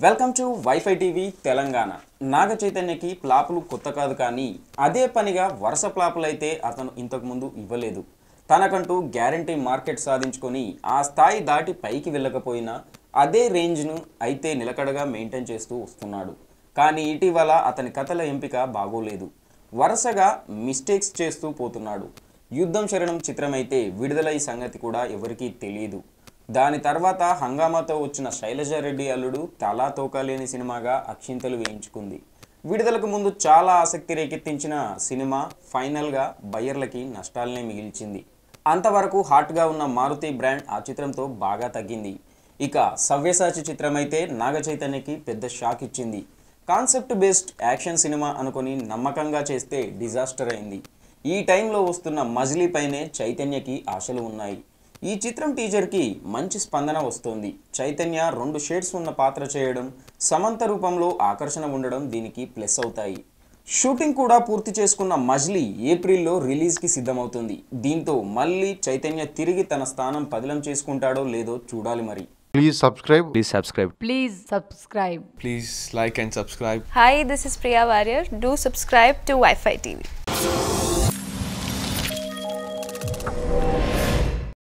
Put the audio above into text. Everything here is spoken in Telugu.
Welcome to wifi TV Telangana Naga చైతన్యకి ప్లాపులు కొత్త కాదు కానీ అదే పనిగా వరుస ప్లాపులైతే అతను ఇంతకుముందు ఇవ్వలేదు తనకంటూ గ్యారంటీ మార్కెట్ సాధించుకొని ఆ స్థాయి దాటి పైకి వెళ్ళకపోయినా అదే రేంజ్ను అయితే నిలకడగా మెయింటైన్ చేస్తూ వస్తున్నాడు కానీ ఇటీవల అతని కథల ఎంపిక బాగోలేదు వరుసగా మిస్టేక్స్ చేస్తూ పోతున్నాడు యుద్ధం శరణం చిత్రమైతే విడుదలై సంగతి కూడా ఎవరికీ తెలియదు దాని తర్వాత హంగామాతో వచ్చిన శైలజారెడ్డి అల్లుడు తలా తోకాలేని సినిమాగా అక్షింతలు వేయించుకుంది విడుదలకు ముందు చాలా ఆసక్తి రేకెత్తించిన సినిమా ఫైనల్గా బయ్యర్లకి నష్టాలనే మిగిల్చింది అంతవరకు హాట్గా ఉన్న మారుతి బ్రాండ్ ఆ చిత్రంతో బాగా తగ్గింది ఇక సవ్యసాచి చిత్రమైతే నాగ చైతన్యకి పెద్ద షాక్ ఇచ్చింది కాన్సెప్ట్ బేస్డ్ యాక్షన్ సినిమా అనుకొని నమ్మకంగా చేస్తే డిజాస్టర్ అయింది ఈ టైంలో వస్తున్న మజిలీ పైనే చైతన్యకి ఆశలు ఉన్నాయి ఈ చిత్రం టీజర్కి మంచి స్పందన వస్తోంది చైతన్య రెండు షేడ్స్ ఉన్న పాత్ర చేయడం సమంత రూపంలో ఆకర్షణ ఉండడం దీనికి ప్లస్ అవుతాయి షూటింగ్ కూడా పూర్తి చేసుకున్న మజ్లీ ఏప్రిల్లో రిలీజ్కి సిద్ధమవుతుంది దీంతో మళ్ళీ చైతన్య తిరిగి తన స్థానం పదిలం చేసుకుంటాడో లేదో చూడాలి మరి Please subscribe. Please subscribe. Please subscribe. Please like and subscribe. Hi, this is Priya Warrior. Do subscribe to Wi Fi TV.